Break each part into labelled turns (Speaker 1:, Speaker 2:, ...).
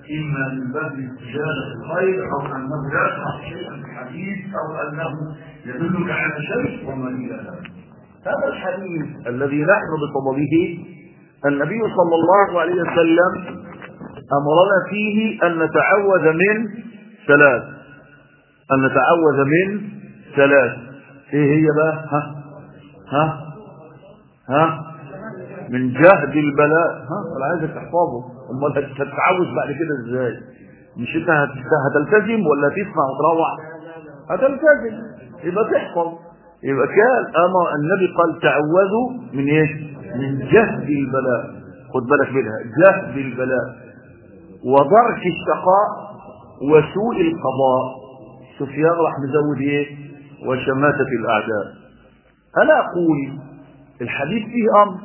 Speaker 1: إما من باب استجابة الخير أو أنه يشرح شيئا في الحديث أو أنه يدلك على شيء وما إلى ذلك
Speaker 2: هذا الحديث الذي نحن بصدده النبي صلى الله عليه وسلم أمرنا فيه أن نتعوذ من ثلاث أن نتعوذ من ثلاث إيه هي بقى ها ها ها من جهد البلاء ها انا عايزك تحفظه امال هتتعوذ بعد كده ازاي مش انت هتلتزم ولا تسمع وتروح هتلتزم يبقى تحفظ يبقى كان اما النبي قال تعوذوا من ايه من جهد البلاء خد بالك منها جهد البلاء ودرك الشقاء وسوء القضاء سفيان راح مزود ايه وشماتة الاعداء انا اقول الحديث فيه امر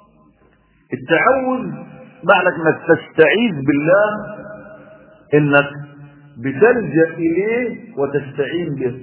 Speaker 2: التعوذ معنى انك تستعيذ بالله انك بتلجا اليه وتستعين به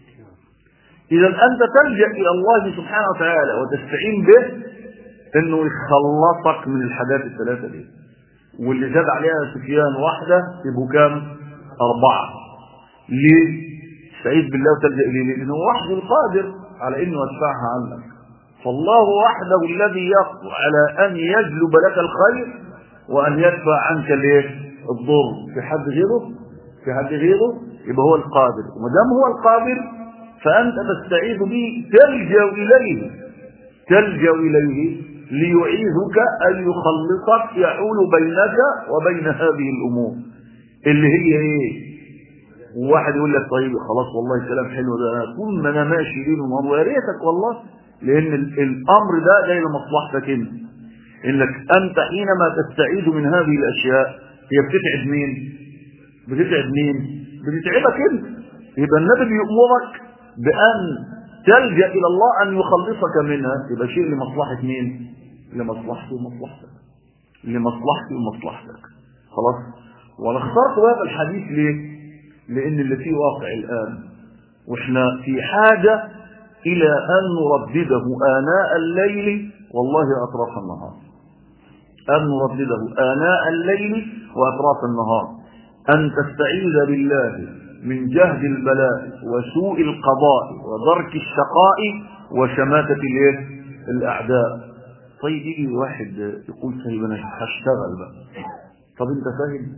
Speaker 2: اذا انت تلجا الى الله سبحانه وتعالى وتستعين به انه يخلصك من الحاجات الثلاثه دي واللي زاد عليها سفيان واحده يبقوا كام اربعه ليه تستعيذ بالله وتلجا اليه لانه وحده القادر على انه يدفعها عنك فالله وحده الذي يقدر على ان يجلب لك الخير وان يدفع عنك الايه الضر في حد غيره في حد غيره يبقى هو القادر وما دام هو القادر فانت تستعيذ به تلجا اليه تلجا اليه ليعيذك ان يخلصك يحول بينك وبين هذه الامور اللي هي ايه وواحد يقول لك طيب خلاص والله كلام حلو ده انا طول ما انا ماشي ليل ونهار ويا ريتك والله لان الامر ده جاي لمصلحتك انت انك انت حينما تستعيذ من هذه الاشياء هي بتتعب مين بتتعب مين بتتعبك انت يبقى النبي بيأمرك بان تلجأ الى الله ان يخلصك منها يبقى شيء لمصلحة مين لمصلحتي ومصلحتك لمصلحتي ومصلحتك خلاص وانا اخترت هذا الحديث ليه لان اللي فيه واقع الان واحنا في حاجة إلى أن نردده آناء الليل والله أطراف النهار أن نردده آناء الليل وأطراف النهار أن تستعيذ بالله من جهد البلاء وسوء القضاء ودرك الشقاء وشماتة الايه الأعداء طيب يجي واحد يقول طيب أنا هشتغل بقى طب أنت فاهم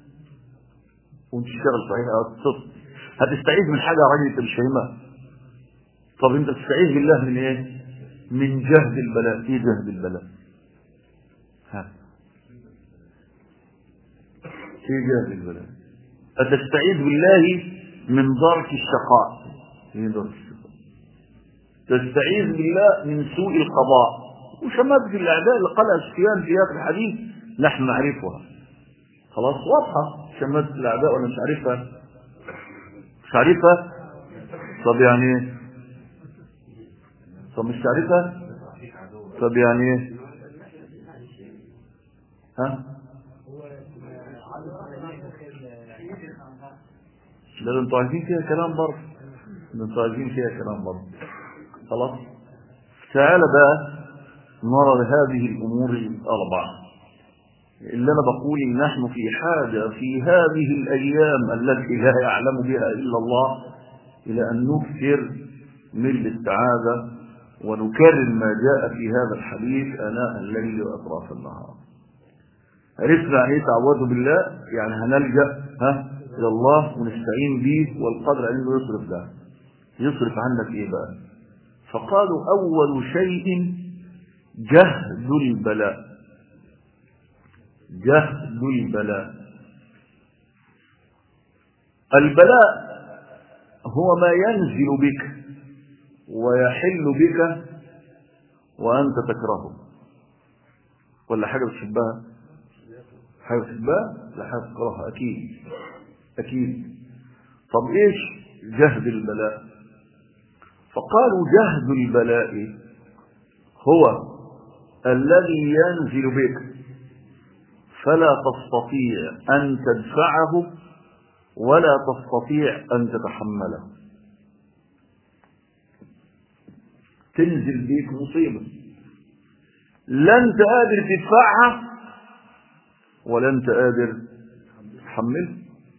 Speaker 2: وأنت تشتغل صحيح هتستعيذ من حاجة يا راجل أنت مش فاهمها طب انت تستعيذ بالله من ايه من جهد البلاء ايه جهد البلاء ها ايه جهد البلاء أتستعيذ بالله من درك الشقاء ايه درك الشقاء تستعيذ بالله من سوء القضاء وشماتة الأعداء اللي قالها سفيان في هذا الحديث نحن نعرفها خلاص واضحة شماتة الأعداء ولا مش عارفها مش عارفها طب يعني ايه طب مش تعرفها طب يعني ايه ها ده انتوا عايزين فيها كلام برضه ده انتوا عايزين فيها كلام برضه خلاص تعالى بقى نرى هذه الامور الاربعه اللي انا بقول ان نحن في حاجه في هذه الايام التي لا يعلم بها الا الله الى ان نكثر من الاستعاذه ونكرر ما جاء في هذا الحديث اناء الليل واطراف النهار عرفنا يعني ايه تعوذ بالله يعني هنلجا ها الى الله ونستعين به والقدر انه يصرف ده يصرف عنك ايه بقى فقالوا اول شيء جهد البلاء جهد البلاء البلاء هو ما ينزل بك ويحل بك وأنت تكرهه ولا حاجة بتحبها حاجة بتحبها لا حاجة تكرهها أكيد أكيد طب إيش جهد البلاء فقالوا جهد البلاء هو الذي ينزل بك فلا تستطيع أن تدفعه ولا تستطيع أن تتحمله تنزل بيك مصيبة لا انت قادر تدفعها ولا انت قادر تتحمل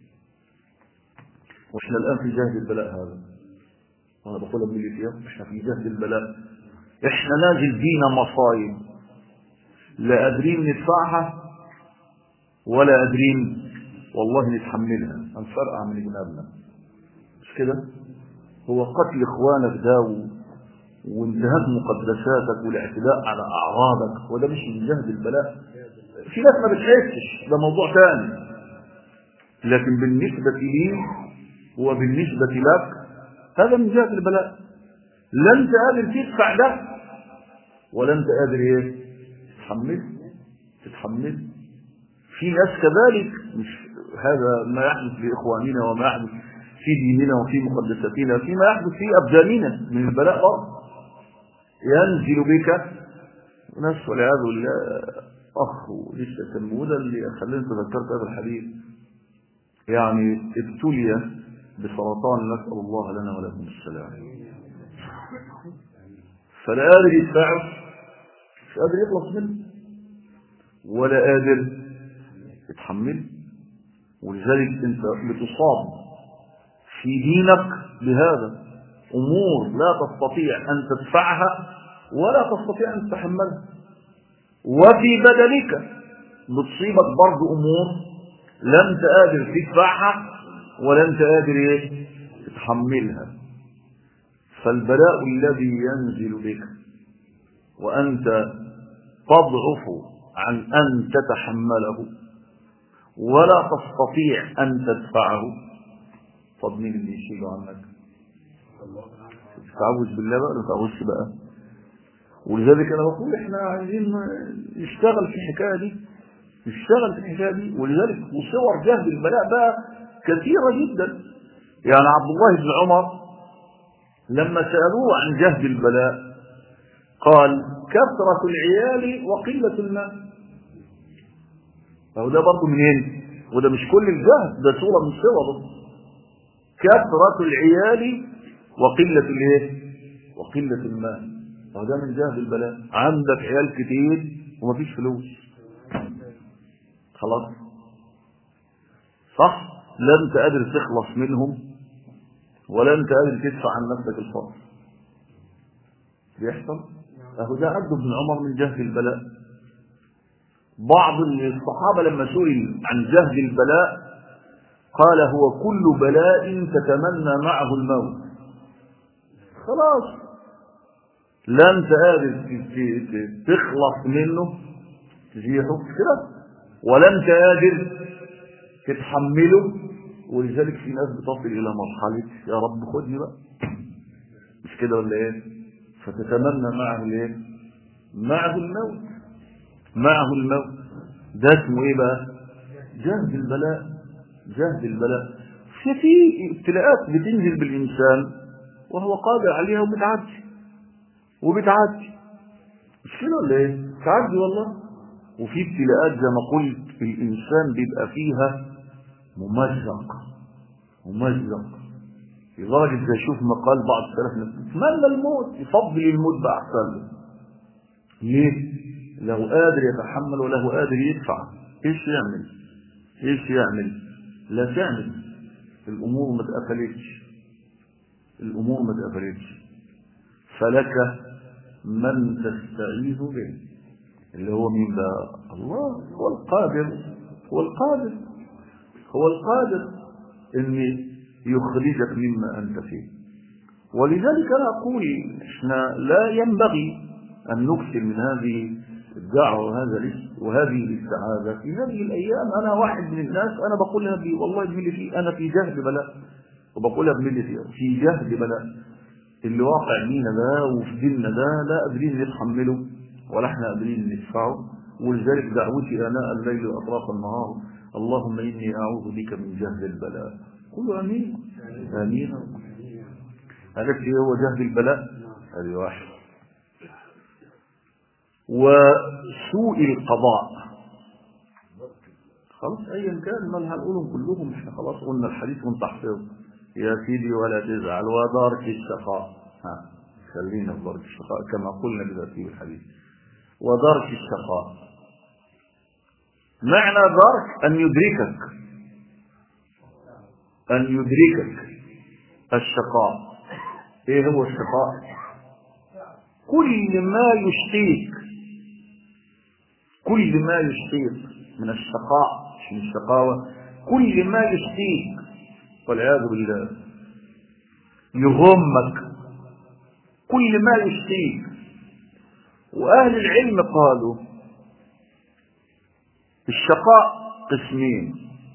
Speaker 2: واحنا الآن في جهد البلاء هذا وانا بقولها من اللي فيها احنا في جهد البلاء احنا نازل بينا مصايب لا قادرين ندفعها ولا قادرين والله نتحملها هنفرقع من جنابنا مش كده هو قتل اخوانك ده و... وانتهاك مقدساتك والاعتداء على اعراضك وده مش من جهد البلاء في ناس ما بتحسش ده موضوع ثاني لكن بالنسبة لي وبالنسبة لك هذا من جهة البلاء لا انت قادر تدفع ده ولا انت قادر ايه تتحمل تتحمل في ناس كذلك مش هذا ما يحدث لإخواننا وما يحدث في ديننا وفي مقدساتنا فيما يحدث في أبداننا من البلاء برضه ينزل بك ناس والعياذ بالله أخ ولسه تنموذة اللي خليني تذكرت هذا الحديث يعني ابتلي بسرطان نسأل الله لنا ولكم السلام فلا قادر يدفعه مش قادر يخلص منه ولا قادر يتحمل ولذلك انت بتصاب في دينك بهذا امور لا تستطيع ان تدفعها ولا تستطيع ان تتحملها وفي بدنك بتصيبك برضه امور لا انت قادر تدفعها ولا انت قادر ايه تتحملها فالبلاء الذي ينزل بك وانت تضعف عن ان تتحمله ولا تستطيع ان تدفعه طب مين اللي يشيله عنك تعوذ بالله بقى ولا تعوذش بقى ولذلك انا بقول احنا عايزين نشتغل في الحكايه دي نشتغل في الحكايه دي ولذلك وصور جهد البلاء بقى كثيره جدا يعني عبد الله بن عمر لما سالوه عن جهد البلاء قال كثره العيال وقله المال فهو ده برضه منين وده مش كل الجهد ده صوره من صوره كثره العيال وقله الايه وقله المال وده من جهد البلاء عندك عيال كتير ومفيش فلوس خلاص صح لا انت قادر تخلص منهم ولا انت قادر تدفع عن نفسك الفقر بيحصل اهو ده عبد بن عمر من جهد البلاء بعض الصحابه لما سئل عن جهد البلاء قال هو كل بلاء تتمنى معه الموت خلاص لا انت قادر تخلص منه تزيحه كده ولا انت قادر تتحمله ولذلك في ناس بتصل الى مرحله يا رب خدني بقى مش كده ولا ايه فتتمنى معه الايه معه الموت معه الموت ده اسمه ايه بقى جهد البلاء جهد البلاء في في ابتلاءات بتنزل بالانسان وهو قادر عليها وبتعدي وبتعدي مش كده ولا ايه تعدي والله وفي ابتلاءات زي ما قلت الانسان بيبقى فيها ممزق ممزق لدرجة زي شوف مقال بعض السلف اتمنى الموت يفضل الموت بقى احسن له ليه؟ له قادر يتحمل وله قادر يدفع ايش يعمل؟ ايش يعمل؟ لا تعمل الامور ما اتقفلتش الامور ما اتقفلتش فلك من تستعيذ به اللي هو مين بقى الله هو القادر هو القادر هو القادر ان يخرجك مما انت فيه ولذلك انا اقول احنا لا ينبغي ان نكثر من هذه الدعوه وهذا الاسم وهذه الاستعاذه في هذه الايام انا واحد من الناس انا بقولها بي والله بملي فيه انا في جهد بلاء وبقولها بملي فيه في جهد بلاء اللي واقع بينا ده وفي ديننا ده لا قادرين نتحمله ولا احنا قادرين ندفعه ولذلك دعوتي اناء الليل واطراف النهار اللهم اني اعوذ بك من جهد البلاء قولوا امين امين عرفت ايه هو جهد البلاء هذه واحد وسوء القضاء خلاص ايا كان ما هنقولهم كلهم احنا خلاص قلنا الحديث وانت حفظه يا سيدي ولا تزعل ودارك الشقاء ها خلينا في دارك الشقاء كما قلنا بذاته الحديث ودرك الشقاء معنى درك أن يدركك أن يدركك الشقاء إيه هو الشقاء كل ما يشقيك كل ما يشقيك من الشقاء مش من الشقاوة كل ما يشقيك والعياذ بالله يغمك كل ما يشقيك وأهل العلم قالوا الشقاء قسمين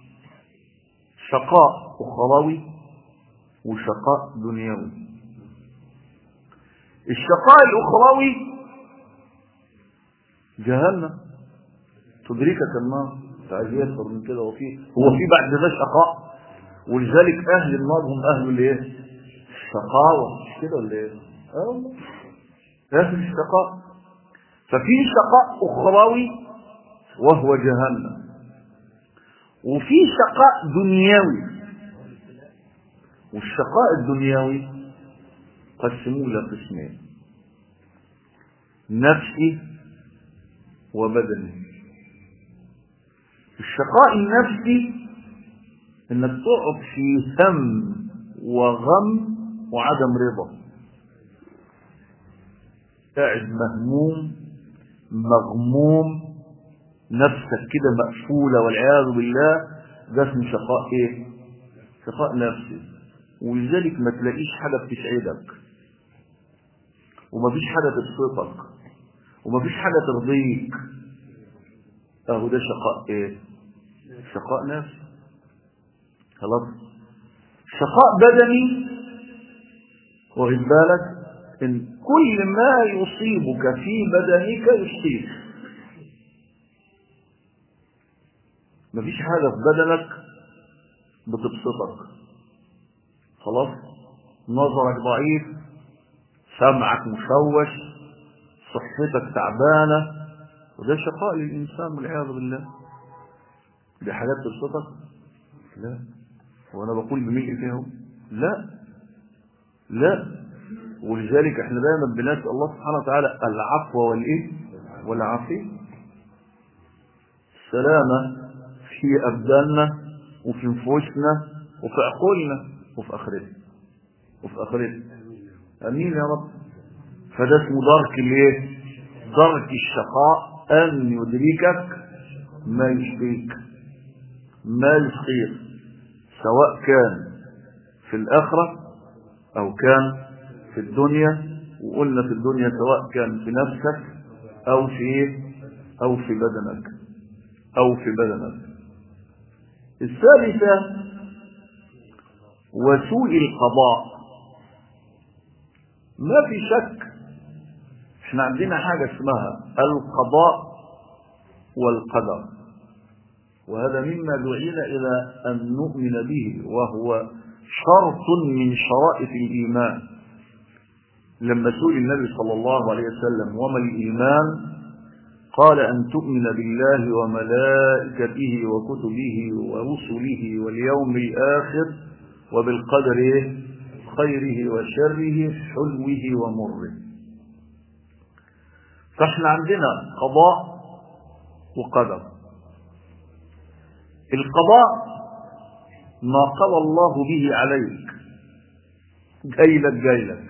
Speaker 2: شقاء أخروي وشقاء دنيوي الشقاء الأخروي جهنم تدركك النار عايز يكثر من كده وفي هو في بعد ده شقاء ولذلك أهل النار هم أهل الايه؟ الشقاوة مش كده ولا ايه؟ اه أهل الشقاء ففي شقاء أخروي وهو جهنم وفي شقاء دنيوي والشقاء الدنيوي قسموه إلى قسمين نفسي وبدني الشقاء النفسي انك تقعد في هم وغم وعدم رضا قاعد مهموم مغموم نفسك كده مقفولة والعياذ بالله ده اسمه شقاء ايه شقاء نفسي ولذلك ما تلاقيش حاجة بتسعدك ومفيش حاجة تبسطك ومفيش حاجة ترضيك اهو ده شقاء ايه شقاء نفسي خلاص شقاء بدني واخد بالك ان كل ما يصيبك في بدنك يصيبك مفيش حاجة في بدنك بتبسطك خلاص نظرك ضعيف سمعك مشوش صحتك تعبانة وده شقاء للإنسان والعياذ بالله دي حاجات تبسطك لا وأنا بقول بملء فيهم لا لا ولذلك احنا دايما بنسأل الله سبحانه وتعالى العفو والإيه والعافية السلامة في أبداننا وفي نفوسنا وفي عقولنا وفي آخرتنا وفي آخرتنا أمين يا رب فده اسمه درك الايه درك الشقاء أن يدركك ما يشقيك ما يشقيك سواء كان في الآخرة أو كان في الدنيا وقلنا في الدنيا سواء كان في نفسك أو في إيه؟ أو في بدنك أو في بدنك الثالثة وسوء القضاء ما في شك احنا عندنا حاجة اسمها القضاء والقدر وهذا مما دعينا إلى أن نؤمن به وهو شرط من شرائط الإيمان لما سئل النبي صلى الله عليه وسلم وما الإيمان قال أن تؤمن بالله وملائكته وكتبه ورسله واليوم الآخر وبالقدر خيره وشره حلوه ومره فاحنا عندنا قضاء وقدر القضاء ما قضى الله به عليك جايلك جايلك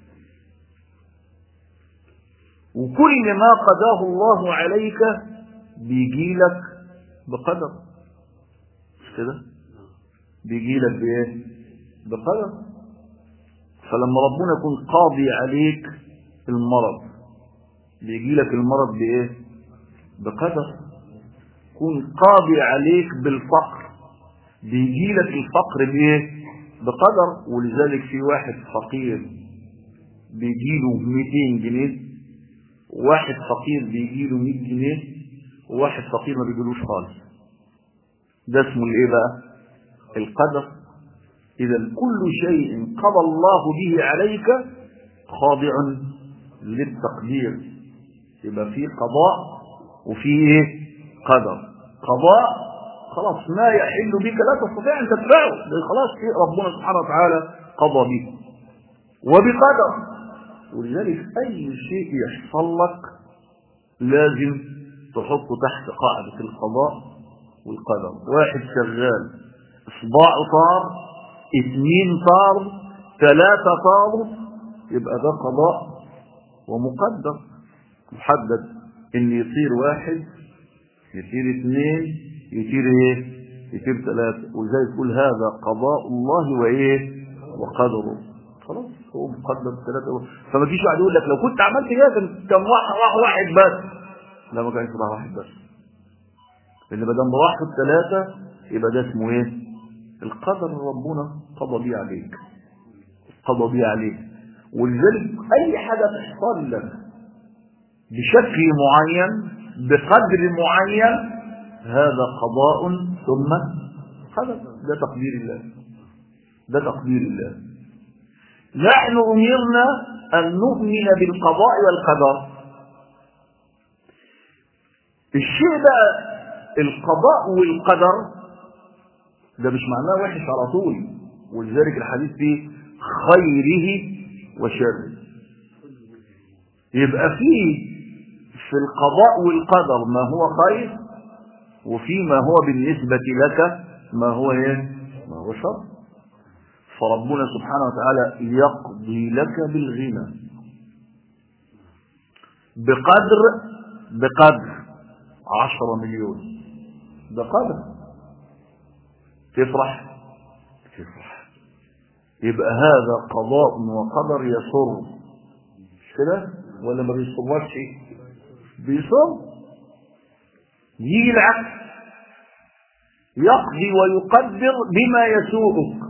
Speaker 2: وكل ما قضاه الله عليك بيجيلك بقدر مش كده بيجيلك بايه بقدر فلما ربنا يكون قاضي عليك المرض بيجيلك المرض بايه بقدر يكون قاضي عليك بالفقر بيجيلك الفقر بايه بقدر ولذلك في واحد فقير بيجيله 200 جنيه واحد فقير بيجيله 100 جنيه وواحد فقير ما بيجيلوش خالص ده اسمه الايه بقى القدر اذا كل شيء قضى الله به عليك خاضع للتقدير يبقى في قضاء وفي ايه قدر قضاء خلاص ما يحل بك لا تستطيع ان تدفعه خلاص شيء ربنا سبحانه وتعالى قضى به وبقدر ولذلك اي شيء يحصل لك لازم تحطه تحت قاعدة القضاء والقدر واحد شغال اصبعه طار اثنين طار ثلاثة طار يبقى ده قضاء ومقدر محدد ان يطير واحد يطير اثنين يطير ايه يطير ثلاثة وزي تقول هذا قضاء الله وايه وقدره خلاص هو مقدر ثلاثة فما تجيش واحد يقول لك لو كنت عملت كده كان كان واحد راح واحد بس لا ما كانش راح واحد بس لان ما دام راحوا الثلاثة يبقى ده اسمه ايه القدر ربنا قضى بيه عليك قضى بيه عليك ولذلك اي حاجة تحصل لك بشكل معين بقدر معين هذا قضاء ثم قدر ده تقدير الله ده تقدير الله نحن أمرنا أن نؤمن بالقضاء والقدر الشيء بقى القضاء والقدر ده مش معناه وحش على طول ولذلك الحديث فيه خيره وشره يبقى فيه في القضاء والقدر ما هو خير وفيما هو بالنسبة لك ما هو ايه ما هو شر فربنا سبحانه وتعالى يقضي لك بالغنى بقدر بقدر عشرة مليون بقدر تفرح تفرح يبقى هذا قضاء وقدر يسر مش كده ولا ما بيصرش بيصر يجي العكس يقضي ويقدر بما يسوءك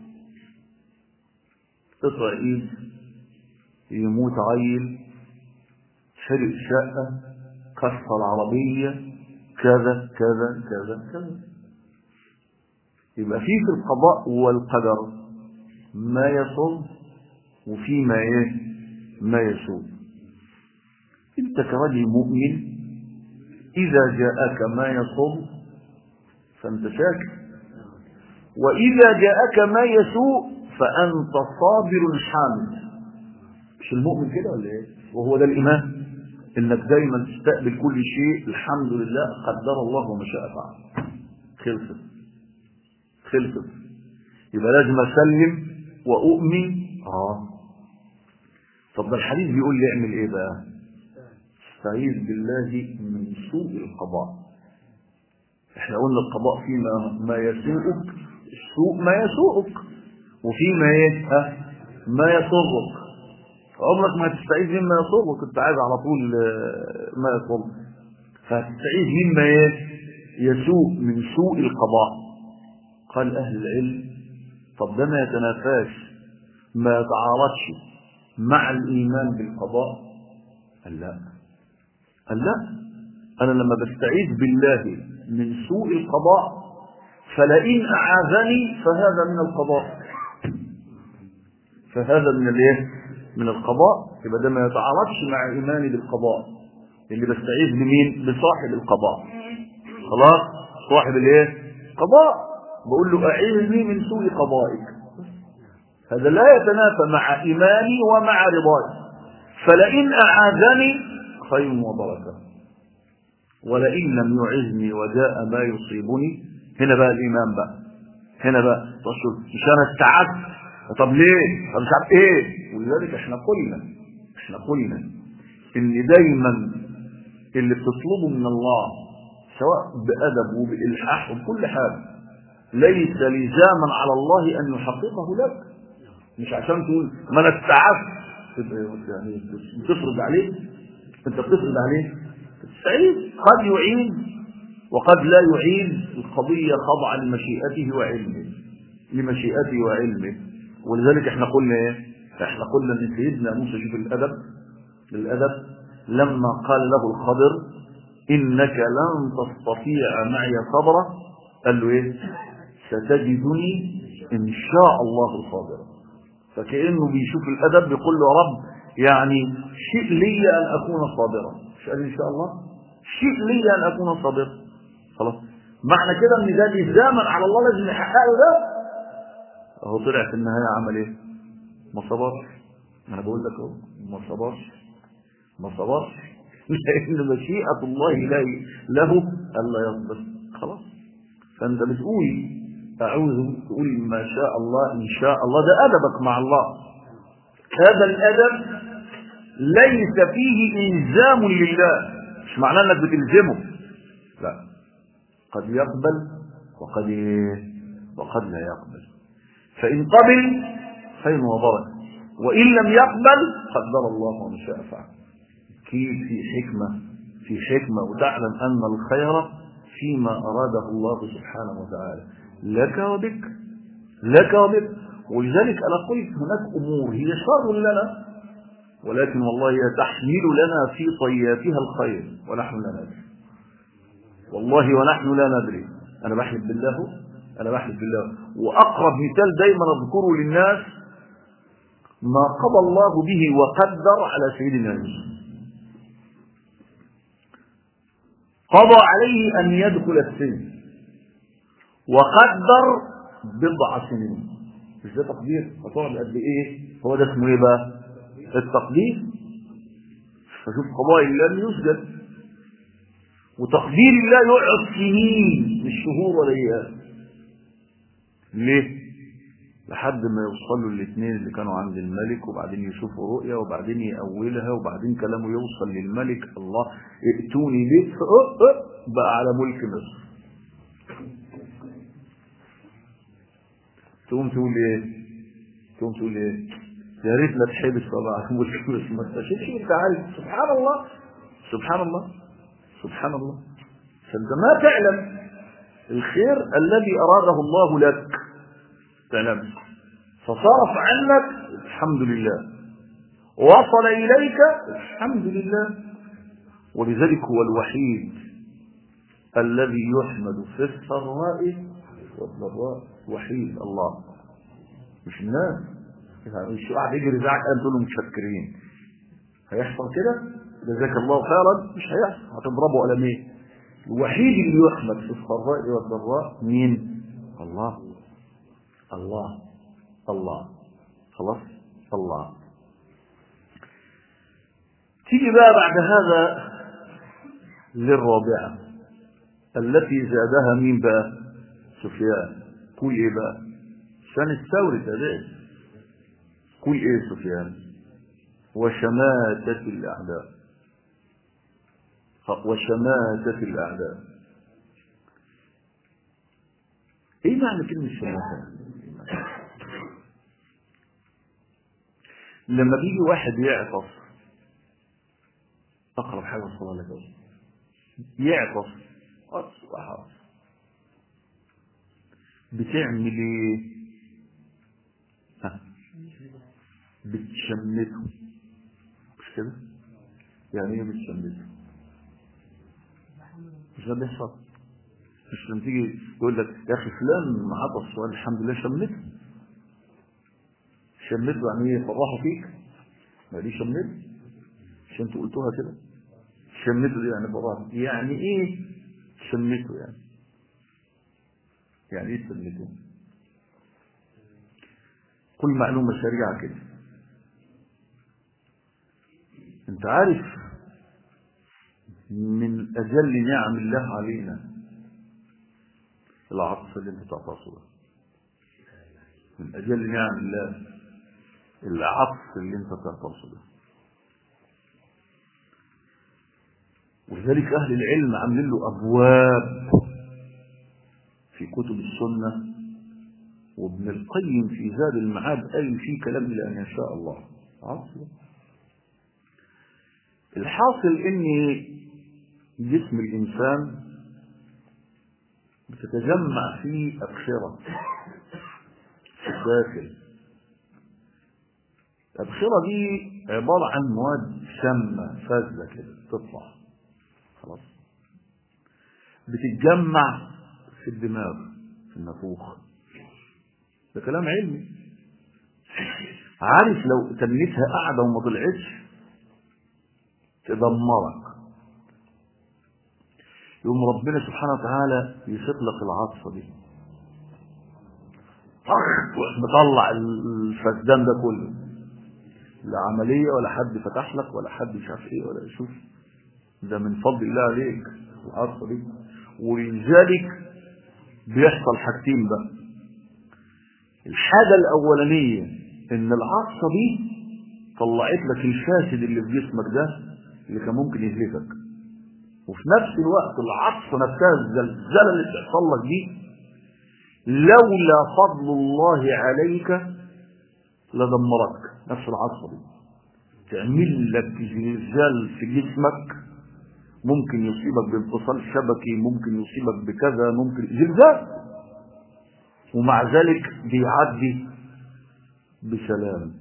Speaker 2: تطلع ايد يموت عيل حرق شقة كسر العربية كذا كذا كذا كذا يبقى في في القضاء والقدر ما يصب وفي ما ايه ما يسوء انت كرجل مؤمن اذا جاءك ما يصب فانت شاكر واذا جاءك ما يسوء فانت صابر حامد مش المؤمن كده ولا ايه وهو ده الايمان انك دايما تستقبل كل شيء الحمد لله قدر الله وما شاء فعل خلصت خلصت يبقى لازم اسلم واؤمن اه طب ده الحديث بيقول لي اعمل ايه بقى استعيذ بالله من سوء القضاء احنا قلنا القضاء فيما ما يسوءك السوء ما يسوءك وفيما ايه ها ما يسرك عمرك ما هتستعيذ مما يسرك كنت عايز على طول ما يسرك فهتستعيذ مما ايه يسوء من سوء القضاء قال اهل العلم طب ده ما يتنافاش ما يتعارضش مع الايمان بالقضاء قال لا قال لا انا لما بستعيذ بالله من سوء القضاء فلئن اعاذني فهذا من القضاء فهذا من الايه من القضاء يبقى ده ما يتعارضش مع ايماني بالقضاء اللي بستعيذ بمين بصاحب القضاء خلاص صاحب الايه قضاء بقول له اعيذني من سوء قضائك هذا لا يتنافى مع ايماني ومع رضاي فلئن اعاذني خير وبركه ولئن لم يعزني وجاء ما يصيبني هنا بقى الايمان بقى هنا بقى تصل مش انا استعدت طب ليه طب مش عارف ايه ولذلك احنا قلنا احنا قلنا ان دايما اللي بتطلبه من الله سواء بادب وبالحاح وبكل حاجه ليس لزاما على الله ان يحققه لك مش عشان تقول ما انا استعدت يعني بتفرض عليه انت بتفرض عليه تستعيد قد يعين وقد لا يعين القضية خضعا لمشيئته وعلمه لمشيئته وعلمه ولذلك احنا قلنا ايه احنا قلنا ان سيدنا موسى شوف الادب الادب لما قال له الخضر انك لن تستطيع معي صبرا قال له ايه ستجدني ان شاء الله صابرا فكانه بيشوف الادب بيقول له يا رب يعني شيء لي ان اكون صابرا مش قال ان شاء الله شيء لي ان اكون صابرا خلاص معنى كده ان ده لزاما على الله لازم يحققه ده اهو طلع في النهايه عمل ايه ما صبرش انا بقول لك اهو ما صبرش ما صبرش لان مشيئه الله له له الا يصبر خلاص فانت بتقول أعوذ تقول ما شاء الله إن شاء الله ده أدبك مع الله هذا الأدب ليس فيه إلزام لله مش معناه أنك بتلزمه لا قد يقبل وقد وقد لا يقبل فإن قبل خير وبركة وإن لم يقبل قدر الله وما شاء فعل كيف في حكمة في حكمة وتعلم أن الخير فيما أراده الله سبحانه وتعالى لك وبك لك وبك ولذلك أنا قلت هناك أمور هي شر لنا ولكن والله هي تحمل لنا في طياتها الخير ونحن لا ندري والله ونحن لا ندري أنا بحلف بالله أنا بحلف بالله وأقرب مثال دايما أذكره للناس ما قضى الله به وقدر على سيدنا يوسف قضى عليه أن يدخل السجن وقدر بضع سنين مش ده تقدير هتقعد قد ايه هو ده اسمه ايه بقى التقدير فشوف قضاء الله لم يسجد وتقدير الله يقعد سنين مش شهور ولا ايام ليه لحد ما يوصلوا الاثنين اللي كانوا عند الملك وبعدين يشوفوا رؤيا وبعدين يأولها وبعدين كلامه يوصل للملك الله ائتوني به بقى على ملك مصر تقوم تقول ايه تقوم تقول ايه يا ريت لا تحبس طبعا ملك مصر ما تشوفش انت عارف سبحان الله سبحان الله سبحان الله فانت ما تعلم الخير الذي اراده الله لك تعلم فصرف عنك الحمد لله وصل إليك الحمد لله ولذلك هو الوحيد الذي يحمد في السراء والضراء وحيد الله مش الناس يعني مش واحد يجري زعك قال دول متشكرين هيحصل كده جزاك الله خيرا مش هيحصل هتضربه قلمين الوحيد اللي يحمد في السراء والضراء مين الله الله الله خلاص الله تيجي بقى بعد هذا للرابعة التي زادها مين بقى سفيان قول ايه بقى سان الثوري تابعي قول ايه سفيان وشماتة الأعداء وشماتة الأعداء ايه معنى كلمة شماتة لما بيجي واحد يعطف اقرب حاجه الصلاه لك يعطف اصبح بتعمل ايه ها بتشمته مش كده يعني ايه بتشمته مش ده بيحصل مش لما تيجي يقول لك يا اخي فلان عطس وقال الحمد لله شمته شمته يعني ايه فرحوا فيك ما دي شمته مش انتوا قلتوها كده شمته دي يعني فرحوا يعني ايه شمته يعني يعني ايه شمته كل معلومة سريعة كده انت عارف من اجل نعم الله علينا العطف اللي انت تعطفه ده من اجل نعم الله العطف اللي انت تعطفه ده ولذلك اهل العلم عاملين له ابواب في كتب السنه وابن القيم في زاد المعاد قال في كلام الى ان يشاء الله عطف الحاصل ان جسم الانسان بتتجمع فيه أبخرة في الداخل الأبخرة دي عبارة عن مواد سامة فازة كده تطلع خلاص بتتجمع في الدماغ في النفوخ ده كلام علمي عارف لو تنيتها قاعدة وما طلعتش تدمرك يقوم ربنا سبحانه وتعالى يطلق العطفه دي مطلع الفسدان ده كله لا عملية ولا حد فتح لك ولا حد مش عارف ايه ولا يشوف ده من فضل الله عليك العطفه دي ولذلك بيحصل حاجتين بقى الحاجة الأولانية إن العطسة دي طلعت لك الفاسد اللي في جسمك ده اللي كان ممكن يهلكك وفي نفس الوقت العطسة نفسها الزلزلة اللي بتحصل لك دي لولا فضل الله عليك لدمرك نفس العطسة دي تعمل لك زلزال في جسمك ممكن يصيبك بانفصال شبكي ممكن يصيبك بكذا ممكن زلزال ومع ذلك بيعدي بسلام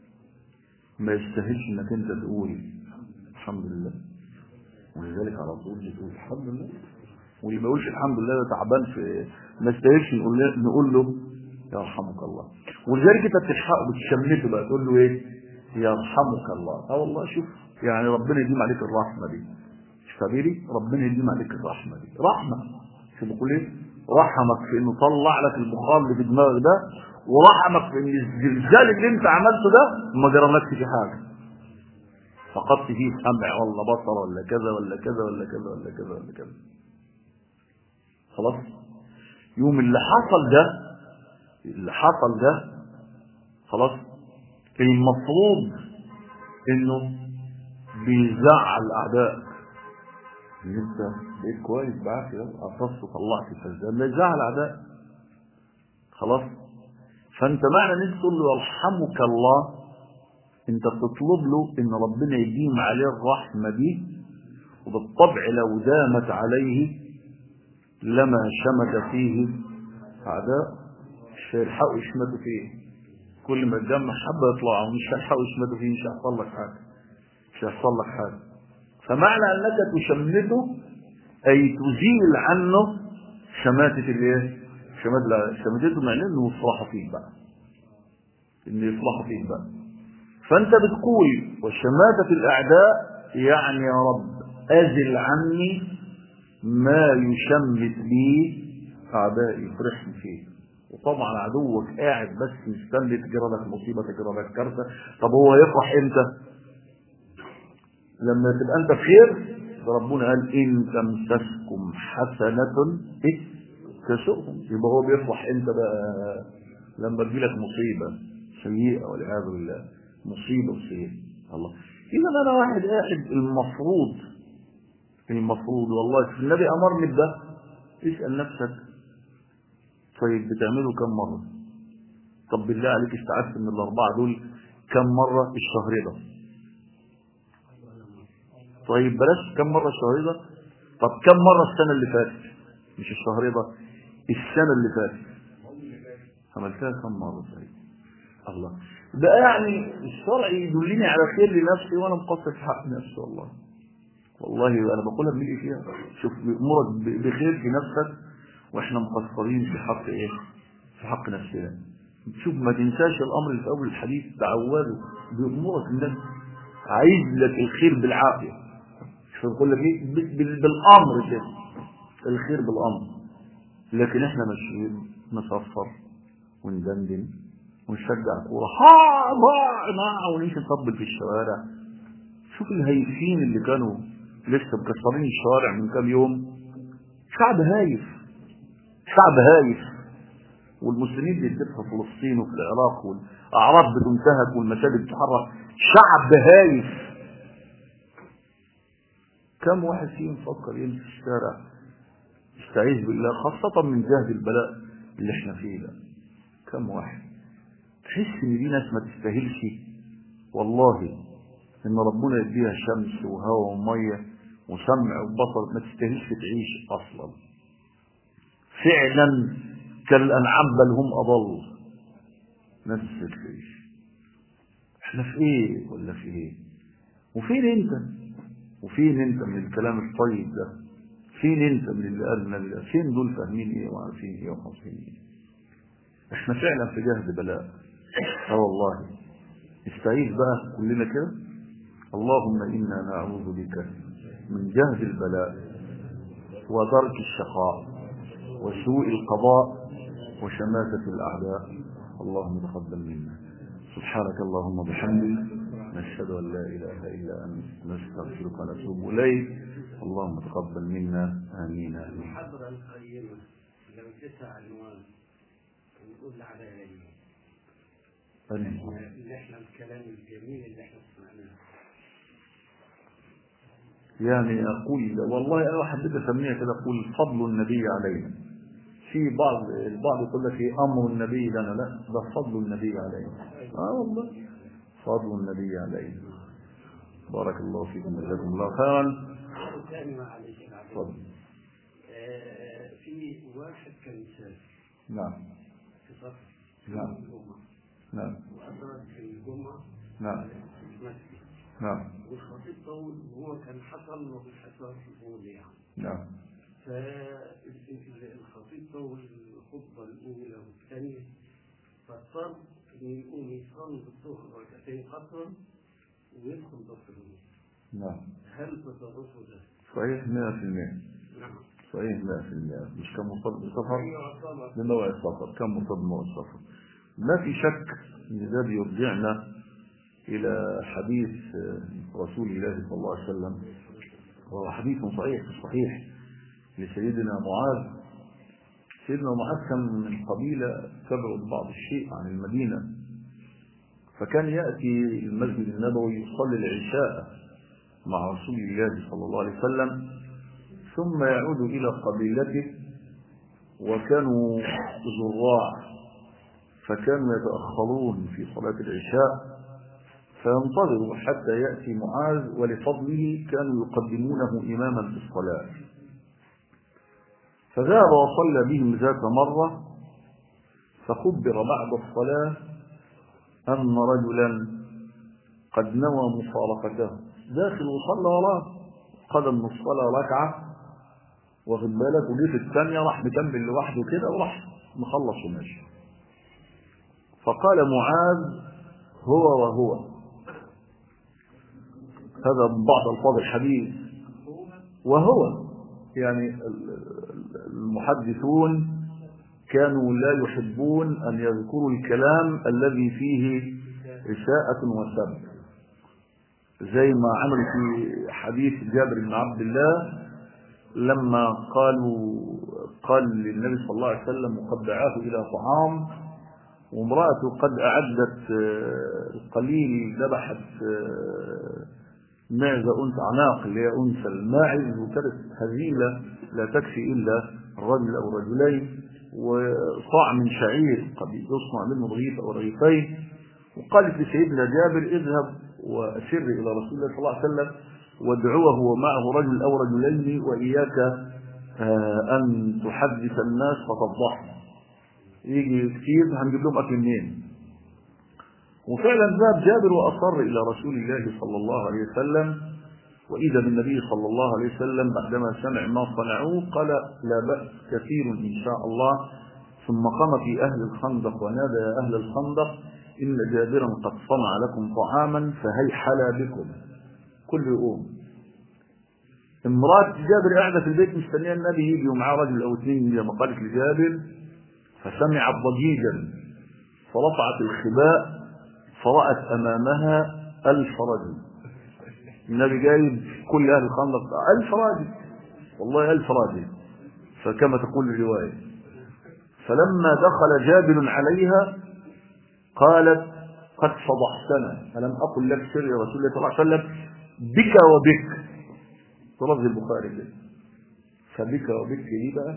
Speaker 2: ما يستاهلش انك انت تقول الحمد لله ولذلك على طول بتقول الحمد لله واللي ما يقولش الحمد لله ده تعبان في ما يستاهلش نقول له نقول له يرحمك الله ولذلك انت بتلحقه بتشمته بقى تقول له ايه يرحمك الله اه والله شوف يعني ربنا يديم عليك الرحمه دي شفابيري ربنا يديم عليك الرحمه دي رحمه شو بقول ايه رحمك في انه طلع لك البخار اللي في دماغك ده ورحمك في ان الزلزال اللي انت عملته ده ما جرالكش في حاجه فقدت فيه سمع ولا بصر ولا كذا ولا كذا ولا كذا ولا كذا ولا كذا خلاص يوم اللي حصل ده اللي حصل ده خلاص المفروض انه بيزعل اعدائك ان انت بقيت كويس بعافيه قصصت وطلعت الفزان ده يزعل اعدائك خلاص فانت معنى ان انت تقول له يرحمك الله انت بتطلب له ان ربنا يديم عليه الرحمه دي وبالطبع لو دامت عليه لما شمت فيه اعداء مش هيلحقوا يشمتوا فيه كل ما الدم حبه يطلعوا مش هيلحقوا يشمتوا فيه مش هيحصل لك حاجه مش هيحصل لك حاجه فمعنى انك تشمته اي تزيل عنه شماتة الايه شماتة شماتته معناه انه يصلح فيك بقى انه يصلح فيك بقى فانت بتقول وشماتة الاعداء يعني يا رب ازل عني ما يشمت لي اعدائي يفرحني فيه وطبعا عدوك قاعد بس مستني تجرى لك مصيبه تجرى لك كارثه طب هو يفرح امتى لما تبقى انت بخير ربنا قال ان تمسسكم حسنه ايه تسؤهم يبقى هو بيفرح امتى بقى لما تجيلك مصيبه سيئه والعياذ بالله مصيبه سيئه الله اذا انا واحد قاعد المفروض المفروض والله النبي امرني بده اسال نفسك طيب بتعمله كم مره طب بالله عليك استعدت من الاربعه دول كم مره الشهر ده طيب بلاش كم مرة الشهر ده طب كم مرة السنة اللي فاتت مش الشهر ده السنة اللي فاتت عملتها كم مرة طيب الله ده يعني الشرع يدلني على خير لنفسي وانا مقصر في حق نفسي والله والله انا بقولها بملي فيها شوف بأمورك بخير في نفسك واحنا مقصرين في حق ايه في حق نفسنا شوف ما تنساش الامر اللي في اول الحديث تعوده بأمورك النفس عايز لك الخير بالعافيه فنقول لك ايه بالامر كده الخير بالامر لكن احنا ماشيين نصفر وندندن ونشجع كوره ها ضاع ضاع ونمشي نطبل في الشوارع شوف الهايفين اللي كانوا لسه مكسرين الشوارع من كام يوم شعب هايف شعب هايف والمسلمين بيدفعوا في فلسطين وفي العراق والاعراض بتنتهك والمساجد بتتحرك شعب هايف كم واحد فيهم فكر يمشي في الشارع يستعيذ بالله خاصة من جهد البلاء اللي احنا فيه ده كم واحد تحس ان دي ناس ما تستاهلش والله ان ربنا يديها شمس وهواء وميه وسمع وبصر ما تستاهلش تعيش اصلا فعلا كالانعام بل هم اضل ناس تعيش احنا في ايه ولا في ايه وفين انت وفين انت من الكلام الطيب ده فين انت من اللي قال النبي ده فين دول فاهمين ايه وعارفين ايه وحافظين ايه احنا فعلا في جهد بلاء اه والله استعيذ بقى كلنا كده اللهم انا نعوذ بك من جهد البلاء ودرك الشقاء وسوء القضاء وشماتة الأعداء اللهم تقبل منا سبحانك اللهم وبحمدك نشهد أن لا إله إلا أنت نستغفرك ونتوب إليك اللهم تقبل منا آمين آمين
Speaker 3: المحاضرة القيمة لو تسع عنوان تقول على يعني
Speaker 2: أنا-
Speaker 3: اللي احنا الكلام الجميل اللي احنا سمعناه
Speaker 2: يعني أقول والله أنا حبيت أسميها كده أقول فضل النبي علينا في بعض البعض يقول لك إيه أمر النبي لنا لا ده فضل النبي علينا آه والله فضل النبي علينا بارك الله فيكم جزاكم الله خيرا
Speaker 3: ثاني معلش معلش.
Speaker 2: تفضل
Speaker 3: آه، في واحد كان مسافر
Speaker 2: نعم
Speaker 3: في سفر
Speaker 2: نعم.
Speaker 3: الجمعة
Speaker 2: نعم
Speaker 3: وأدرك الجمعة
Speaker 2: نعم
Speaker 3: في المسجد
Speaker 2: نعم
Speaker 3: والخطيب طول وهو كان حصل له بالحصار في الأول يعني
Speaker 2: نعم
Speaker 3: فالخطيب طول الخطبة الأولى والثانية فاضطر إنه يقوم يصلي الظهر ركعتين قصرا ويدخل ظهر النص
Speaker 2: نعم
Speaker 3: هل تصرفه ده؟
Speaker 2: صحيح 100%
Speaker 3: نعم
Speaker 2: صحيح 100% مش كان مرتبط بسفر
Speaker 3: أيوة طبعا
Speaker 2: بنوع السفر كان مرتبط بنوع السفر ما في شك ان ده بيرجعنا الى حديث آه، رسول الله صلى الله عليه وسلم وهو حديث صحيح في الصحيح لسيدنا معاذ سيدنا معاذ كان من قبيلة تبعد بعض الشيء عن المدينة فكان يأتي المسجد النبوي يصلي العشاء مع رسول الله صلى الله عليه وسلم ثم يعود إلى قبيلته وكانوا زراع فكانوا يتأخرون في صلاة العشاء فينتظروا حتى يأتي معاذ ولفضله كانوا يقدمونه إماما في الصلاة فذهب وصلى بهم ذات مرة فخبر بعد الصلاة أن رجلا قد نوى مفارقته داخل وصلى وراه قدم من الصلاة ركعة واخد بالك وجه في الثانية راح مكمل لوحده كده وراح مخلص وماشي فقال معاذ هو وهو هذا من بعض الفاظ الحديث وهو يعني المحدثون كانوا لا يحبون أن يذكروا الكلام الذي فيه إساءة وسب زي ما عملوا في حديث جابر بن عبد الله لما قالوا قال للنبي صلى الله عليه وسلم وقد دعاه إلى طعام وامرأته قد أعدت آه، القليل ذبحت آه، معزة أنثى عناق اللي هي أنثى الماعز وكانت هزيلة لا تكفي إلا الرجل أو رجلين وصاع من شعير قد يصنع منه رغيف أو رغيفين وقالت لسيدنا جابر اذهب وأسر إلى رسول الله صلى الله عليه وسلم وادعوه ومعه رجل أو رجلين وإياك آه، أن تحدث الناس فتفضحهم يجي كتير هنجيب لهم أكل منين وفعلا ذهب جابر وأصر إلى رسول الله صلى الله عليه وسلم وإذا بالنبي صلى الله عليه وسلم بعدما سمع ما صنعوه قال لا بأس كثير إن شاء الله ثم قام في أهل الخندق ونادى يا أهل الخندق إن جابرا قد صنع لكم طعاما فهيحل بكم كل يوم امرأة جابر قاعدة في البيت مستنية النبي يجي ومعاه رجل أو اثنين لما قالت لجابر فسمعت ضجيجا فرفعت الخباء فرأت أمامها ألف رجل النبي جايب كل أهل الخندق ألف راجل والله ألف راجل فكما تقول الرواية فلما دخل جابر عليها قالت قد فضحتنا ألم أقل لك سر يا رسول الله صلى الله عليه وسلم بك وبك تلفظ البخاري كده فبك وبك دي بقى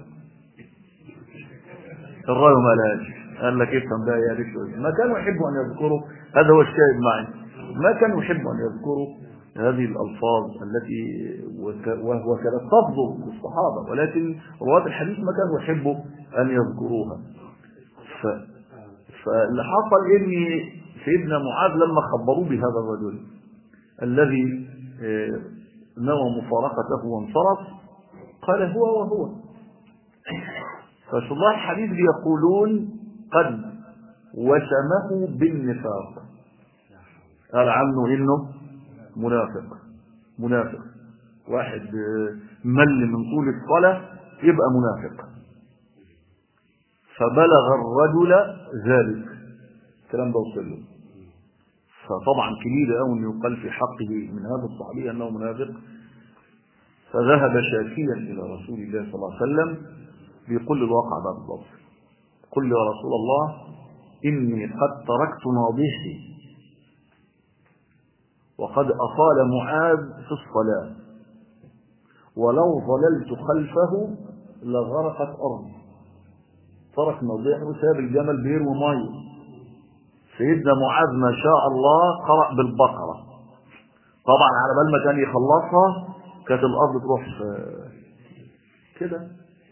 Speaker 2: الرأي ما لهاش قال لك افهم بقى يا بك ما كانوا يحبوا أن يذكروا هذا هو الشاهد معي ما كانوا يحبوا أن يذكروا هذه الألفاظ التي وك- وهو كانت تفضل الصحابة ولكن رواة الحديث ما كانوا يحبوا أن يذكروها ف... فاللي حصل ان سيدنا معاذ لما خبروه بهذا الرجل الذي آه، نوى مفارقته وانصرف قال هو وهو فشراح الحديث بيقولون قد وسمه بالنفاق قال عنه انه منافق منافق واحد آه، مل من طول الصلاة يبقى منافق فبلغ الرجل ذلك الكلام ده وصل له فطبعا كبير قوي انه يقال في حقه من هذا الصحابي انه منافق فذهب شاكيا الى رسول الله صلى الله عليه وسلم بيقول له الواقع ده بالضبط قل يا رسول الله إني قد تركت ناضحي وقد أطال معاذ في الصلاة ولو ظللت خلفه لغرقت أرضي ترك ناضحه وساب الجمل بير وميه سيدنا معاذ ما شاء الله قرأ بالبقرة طبعا على بال ما كان يخلصها كانت الأرض تروح في- كده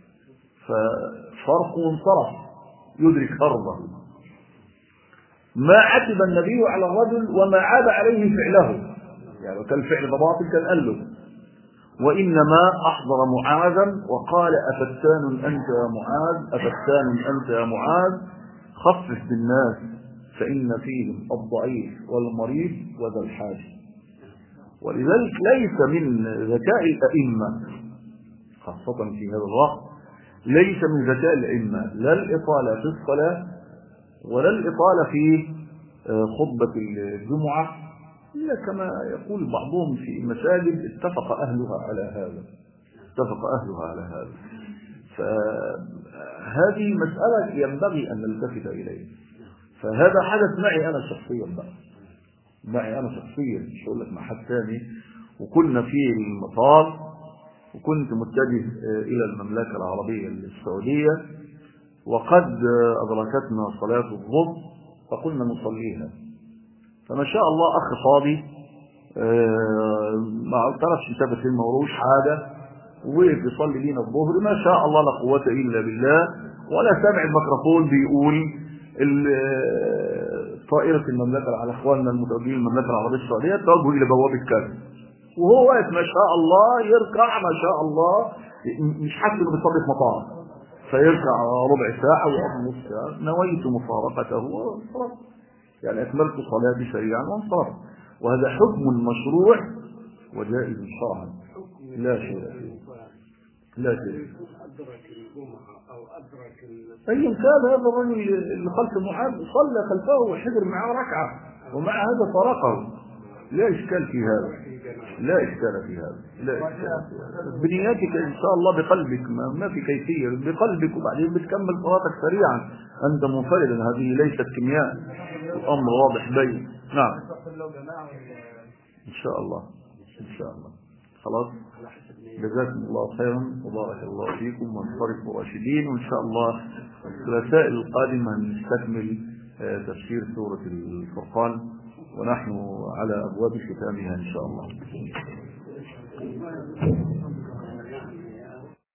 Speaker 2: ففرق وانصرف يدرك أرضه ما عتب النبي على الرجل وما عاب عليه فعله يعني لو كان الفعل ده باطل كان قال له وإنما أحضر معاذا وقال أفتان أنت يا معاذ أفتان أنت يا معاذ خفف بالناس فإن فيهم الضعيف والمريض وذا الحاجة ولذلك ليس من ذكاء الأئمة خاصة في هذا الوقت ليس من ذكاء الأئمة لا الإطالة في الصلاة ولا الإطالة في آه، خطبة الجمعة إلا كما يقول بعضهم في مساجد اتفق أهلها على هذا اتفق أهلها على هذا فهذه مسألة ينبغي أن نلتفت إليها فهذا حدث معي أنا شخصيا بقى معي أنا شخصيا مش هقول لك مع حد ثاني وكنا في المطار وكنت متجه آه، إلى المملكة العربية السعودية وقد آه، أدركتنا صلاة الظهر فقلنا نصليها فما شاء الله أخ فاضي آه، ما اعترفش مسافة فين ما وروش حاجة وقف يصلي لينا الظهر ما شاء الله لا قوة إلا بالله ولا سامع الميكروفون بيقول ال- آه، طائرة المملكة على إخواننا المتوجهين المملكة العربية السعودية توجهوا إلى بوابة كذا وهو واقف ما شاء الله يركع ما شاء الله م- مش حاسس انه بيصلي في مطار فيركع ربع ساعة ويقعد نص ساعة نويت مفارقته وانصرف يعني أكملت صلاتي سريعا وانصرف وهذا حكم مشروع وجائز شرعا لا شيء فيه لا شيء فيه.
Speaker 3: أدرك الجمعة أو أدرك ال-
Speaker 2: أيا كان هذا الرجل اللي خلف معاذ صلى خلفه وحضر معه ركعة ومع هذا فرقه لا إشكال في هذا لا إشكال في هذا لا إشكال في هذا بنياتك إن شاء الله بقلبك ما, ما في كيفية بقلبك وبعدين بتكمل صلاتك سريعا أنت منفردا هذه ليست كيمياء الأمر واضح بين نعم إن شاء الله إن شاء الله خلاص جزاكم الله خيرا وبارك الله فيكم وانصرفوا راشدين وإن شاء الله الثلاثاء القادمة نستكمل آه، تفسير سورة الفرقان ونحن على أبواب ختامها إن شاء الله